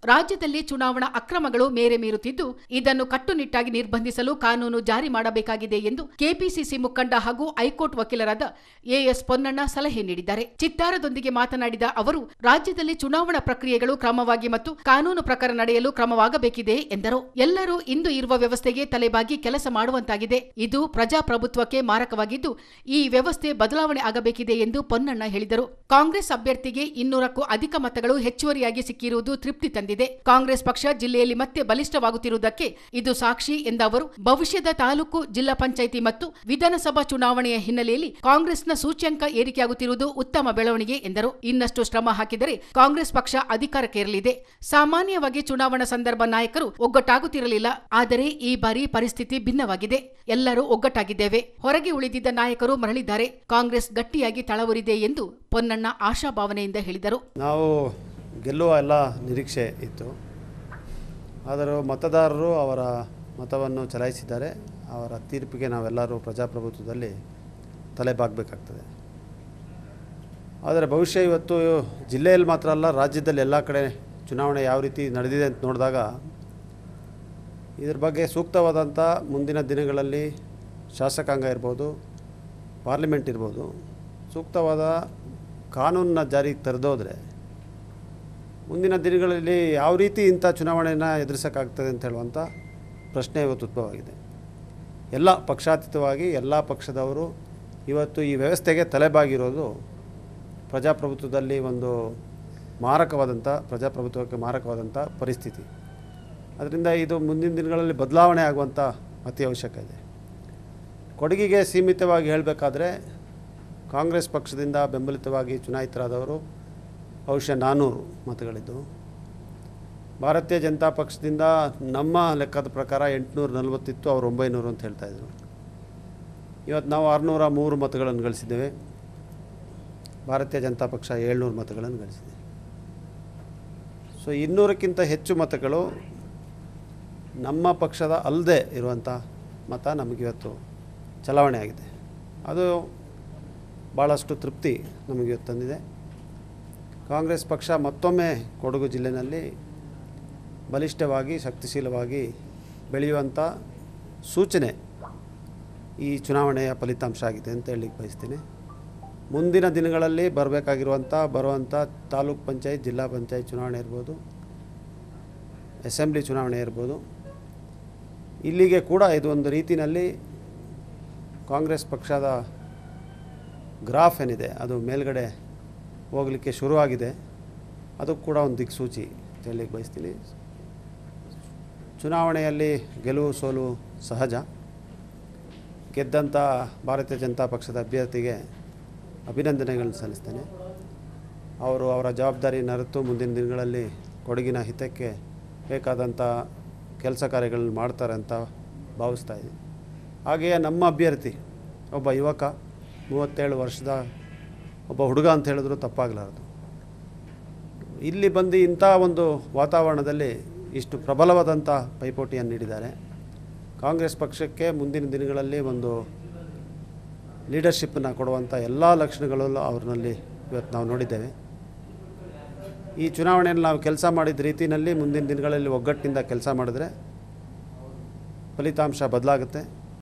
ರಾಜ್ಯದಲ್ಲಿ ಚುನಾವಣಾ ಅಕ್ರಮಗಳು ಮೇರೆ ಮೀರುತ್ತಿದ್ದು ಇದನ್ನು ಕಟ್ಟುನಿಟ್ಟಾಗಿ ನಿರ್ಬಂಧಿಸಲು ಕಾನೂನು ಜಾರಿ ಮಾಡಬೇಕಾಗಿದೆ ಎಂದು ಕೆಪಿಸಿಸಿ ಮುಖಂಡ ಹಾಗೂ ಹೈಕೋರ್ಟ್ ವಕೀಲರಾದ ಎಎಸ್ ಪೊನ್ನಣ್ಣ ಸಲಹೆ ನೀಡಿದ್ದಾರೆ ಚಿತ್ತಾರದೊಂದಿಗೆ ಮಾತನಾಡಿದ ಅವರು ರಾಜ್ಯದಲ್ಲಿ ಚುನಾವಣಾ ಪ್ರಕ್ರಿಯೆಗಳು ಕ್ರಮವಾಗಿ ಮತ್ತು ಕಾನೂನು ಪ್ರಕಾರ ನಡೆಯಲು ಕ್ರಮವಾಗಬೇಕಿದೆ ಎಂದರು ಎಲ್ಲರೂ ಇಂದು ಇರುವ ವ್ಯವಸ್ಥೆಗೆ ತಲೆಬಾಗಿ ಕೆಲಸ ಮಾಡುವಂತಾಗಿದೆ ಇದು ಪ್ರಜಾಪ್ರಭುತ್ವಕ್ಕೆ ಮಾರಕವಾಗಿದ್ದು ಈ ವ್ಯವಸ್ಥೆ ಬದಲಾವಣೆ ಆಗಬೇಕಿದೆ ಎಂದು ಪೊನ್ನಣ್ಣ ಹೇಳಿದರು ಕಾಂಗ್ರೆಸ್ ಅಭ್ಯರ್ಥಿಗೆ ಇನ್ನೂರಕ್ಕೂ ಅಧಿಕ ಮತಗಳು ಹೆಚ್ಚುವರಿಯಾಗಿ ಸಿಕ್ಕಿರುವುದು ತೃಪ್ತಿ ತಂದಿದೆ ಕಾಂಗ್ರೆಸ್ ಪಕ್ಷ ಜಿಲ್ಲೆಯಲ್ಲಿ ಮತ್ತೆ ಬಲಿಷ್ಠವಾಗುತ್ತಿರುವುದಕ್ಕೆ ಇದು ಸಾಕ್ಷಿ ಎಂದ ಅವರು ಭವಿಷ್ಯದ ತಾಲೂಕು ಜಿಲ್ಲಾ ಪಂಚಾಯಿತಿ ಮತ್ತು ವಿಧಾನಸಭಾ ಚುನಾವಣೆಯ ಹಿನ್ನೆಲೆಯಲ್ಲಿ ಕಾಂಗ್ರೆಸ್ನ ಸೂಚ್ಯಂಕ ಏರಿಕೆಯಾಗುತ್ತಿರುವುದು ಉತ್ತಮ ಬೆಳವಣಿಗೆ ಎಂದರು ಇನ್ನಷ್ಟು ಶ್ರಮ ಹಾಕಿದರೆ ಕಾಂಗ್ರೆಸ್ ಪಕ್ಷ ಅಧಿಕಾರಕ್ಕೇರಲಿದೆ ಸಾಮಾನ್ಯವಾಗಿ ಚುನಾವಣಾ ಸಂದರ್ಭ ನಾಯಕರು ಒಗ್ಗಟ್ಟಾಗುತ್ತಿರಲಿಲ್ಲ ಆದರೆ ಈ ಬಾರಿ ಪರಿಸ್ಥಿತಿ ಭಿನ್ನವಾಗಿದೆ ಎಲ್ಲರೂ ಒಗ್ಗಟ್ಟಾಗಿದ್ದೇವೆ ಹೊರಗೆ ಉಳಿದಿದ್ದ ನಾಯಕರು ಮರಳಿದ್ದಾರೆ ಕಾಂಗ್ರೆಸ್ ಗಟ್ಟಿಯಾಗಿ ತಳವರಿದೆ ಎಂದು ಪೊನ್ನಣ್ಣ ಆಶಾಭಾವನೆಯಿಂದ ಹೇಳಿದರು ನಾವು ಗೆಲ್ಲುವ ಎಲ್ಲ ನಿರೀಕ್ಷೆ ಇತ್ತು ಆದರೂ ಮತದಾರರು ಅವರ ಮತವನ್ನು ಚಲಾಯಿಸಿದ್ದಾರೆ ಅವರ ತೀರ್ಪಿಗೆ ನಾವೆಲ್ಲರೂ ಪ್ರಜಾಪ್ರಭುತ್ವದಲ್ಲಿ ತಲೆಬಾಗಬೇಕಾಗ್ತದೆ ಆದರೆ ಭವಿಷ್ಯ ಇವತ್ತು ಜಿಲ್ಲೆಯಲ್ಲಿ ಮಾತ್ರ ಅಲ್ಲ ರಾಜ್ಯದಲ್ಲಿ ಎಲ್ಲ ಕಡೆ ಚುನಾವಣೆ ಯಾವ ರೀತಿ ನಡೆದಿದೆ ಅಂತ ನೋಡಿದಾಗ ಇದ್ರ ಬಗ್ಗೆ ಸೂಕ್ತವಾದಂಥ ಮುಂದಿನ ದಿನಗಳಲ್ಲಿ ಶಾಸಕಾಂಗ ಇರ್ಬೋದು ಪಾರ್ಲಿಮೆಂಟ್ ಇರ್ಬೋದು ಸೂಕ್ತವಾದ ಕಾನೂನನ್ನ ಜಾರಿಗೆ ತರದೋದ್ರೆ ಮುಂದಿನ ದಿನಗಳಲ್ಲಿ ಯಾವ ರೀತಿ ಇಂಥ ಚುನಾವಣೆಯನ್ನು ಎದುರಿಸೋಕ್ಕಾಗ್ತದೆ ಅಂತ ಹೇಳುವಂಥ ಪ್ರಶ್ನೆ ಇವತ್ತು ಉದ್ಭವವಾಗಿದೆ ಎಲ್ಲ ಪಕ್ಷಾತೀತವಾಗಿ ಎಲ್ಲ ಪಕ್ಷದವರು ಇವತ್ತು ಈ ವ್ಯವಸ್ಥೆಗೆ ತಲೆಬಾಗಿರೋದು ಪ್ರಜಾಪ್ರಭುತ್ವದಲ್ಲಿ ಒಂದು ಮಾರಕವಾದಂಥ ಪ್ರಜಾಪ್ರಭುತ್ವಕ್ಕೆ ಮಾರಕವಾದಂಥ ಪರಿಸ್ಥಿತಿ ಅದರಿಂದ ಇದು ಮುಂದಿನ ದಿನಗಳಲ್ಲಿ ಬದಲಾವಣೆ ಆಗುವಂಥ ಅತಿ ಅವಶ್ಯಕ ಇದೆ ಕೊಡಗಿಗೆ ಸೀಮಿತವಾಗಿ ಹೇಳಬೇಕಾದ್ರೆ ಕಾಂಗ್ರೆಸ್ ಪಕ್ಷದಿಂದ ಬೆಂಬಲಿತವಾಗಿ ಚುನಾಯಿತರಾದವರು ಬಹುಶಃ ನಾನ್ನೂರು ಮತಗಳಿದ್ದು ಭಾರತೀಯ ಜನತಾ ಪಕ್ಷದಿಂದ ನಮ್ಮ ಲೆಕ್ಕದ ಪ್ರಕಾರ ಎಂಟುನೂರ ನಲವತ್ತಿತ್ತು ಅವರು ಒಂಬೈನೂರು ಅಂತ ಹೇಳ್ತಾಯಿದ್ರು ಇವತ್ತು ನಾವು ಆರುನೂರ ಮೂರು ಮತಗಳನ್ನು ಗಳಿಸಿದ್ದೇವೆ ಭಾರತೀಯ ಜನತಾ ಪಕ್ಷ ಏಳ್ನೂರು ಮತಗಳನ್ನು ಗಳಿಸಿದೆ ಸೊ ಇನ್ನೂರಕ್ಕಿಂತ ಹೆಚ್ಚು ಮತಗಳು ನಮ್ಮ ಪಕ್ಷದ ಅಲ್ಲದೆ ಇರುವಂಥ ಮತ ನಮಗಿವತ್ತು ಚಲಾವಣೆ ಆಗಿದೆ ಅದು ಭಾಳಷ್ಟು ತೃಪ್ತಿ ನಮಗಿವತ್ತು ತಂದಿದೆ ಕಾಂಗ್ರೆಸ್ ಪಕ್ಷ ಮತ್ತೊಮ್ಮೆ ಕೊಡಗು ಜಿಲ್ಲೆಯಲ್ಲಿ ಬಲಿಷ್ಠವಾಗಿ ಶಕ್ತಿಶೀಲವಾಗಿ ಬೆಳೆಯುವಂಥ ಸೂಚನೆ ಈ ಚುನಾವಣೆಯ ಫಲಿತಾಂಶ ಆಗಿದೆ ಅಂತ ಹೇಳಲಿಕ್ಕೆ ಬಯಸ್ತೀನಿ ಮುಂದಿನ ದಿನಗಳಲ್ಲಿ ಬರಬೇಕಾಗಿರುವಂಥ ಬರುವಂಥ ತಾಲೂಕ್ ಪಂಚಾಯತ್ ಜಿಲ್ಲಾ ಪಂಚಾಯತ್ ಚುನಾವಣೆ ಇರ್ಬೋದು ಅಸೆಂಬ್ಲಿ ಚುನಾವಣೆ ಇರ್ಬೋದು ಇಲ್ಲಿಗೆ ಕೂಡ ಇದು ಒಂದು ರೀತಿಯಲ್ಲಿ ಕಾಂಗ್ರೆಸ್ ಪಕ್ಷದ ಗ್ರಾಫ್ ಏನಿದೆ ಅದು ಮೇಲ್ಗಡೆ ಹೋಗಲಿಕ್ಕೆ ಶುರುವಾಗಿದೆ ಅದು ಕೂಡ ಒಂದು ದಿಕ್ಸೂಚಿ ಅಂತ ಹೇಳಲಿಕ್ಕೆ ಬಯಸ್ತೀನಿ ಚುನಾವಣೆಯಲ್ಲಿ ಗೆಲುವು ಸೋಲು ಸಹಜ ಗೆದ್ದಂಥ ಭಾರತೀಯ ಜನತಾ ಪಕ್ಷದ ಅಭ್ಯರ್ಥಿಗೆ ಅಭಿನಂದನೆಗಳನ್ನು ಸಲ್ಲಿಸ್ತೇನೆ ಅವರು ಅವರ ಜವಾಬ್ದಾರಿ ಅರಿತು ಮುಂದಿನ ದಿನಗಳಲ್ಲಿ ಕೊಡಗಿನ ಹಿತಕ್ಕೆ ಬೇಕಾದಂಥ ಕೆಲಸ ಕಾರ್ಯಗಳನ್ನು ಮಾಡ್ತಾರೆ ಅಂತ ಭಾವಿಸ್ತಾ ಇದ್ದೀನಿ ಹಾಗೆಯೇ ನಮ್ಮ ಅಭ್ಯರ್ಥಿ ಒಬ್ಬ ಯುವಕ ಮೂವತ್ತೇಳು ವರ್ಷದ ಒಬ್ಬ ಹುಡುಗ ಅಂತ ಹೇಳಿದ್ರು ತಪ್ಪಾಗಲಾರದು ಇಲ್ಲಿ ಬಂದು ಇಂಥ ಒಂದು ವಾತಾವರಣದಲ್ಲಿ ಇಷ್ಟು ಪ್ರಬಲವಾದಂಥ ಪೈಪೋಟಿಯನ್ನು ನೀಡಿದ್ದಾರೆ ಕಾಂಗ್ರೆಸ್ ಪಕ್ಷಕ್ಕೆ ಮುಂದಿನ ದಿನಗಳಲ್ಲಿ ಒಂದು ಲೀಡರ್ಶಿಪ್ಪನ್ನು ಕೊಡುವಂಥ ಎಲ್ಲ ಲಕ್ಷಣಗಳಲ್ಲೂ ಅವ್ರನ್ನಲ್ಲಿ ಇವತ್ತು ನಾವು ನೋಡಿದ್ದೇವೆ ಈ ಚುನಾವಣೆಯಲ್ಲಿ ನಾವು ಕೆಲಸ ಮಾಡಿದ ರೀತಿಯಲ್ಲಿ ಮುಂದಿನ ದಿನಗಳಲ್ಲಿ ಒಗ್ಗಟ್ಟಿನಿಂದ ಕೆಲಸ ಮಾಡಿದ್ರೆ ಫಲಿತಾಂಶ ಬದಲಾಗುತ್ತೆ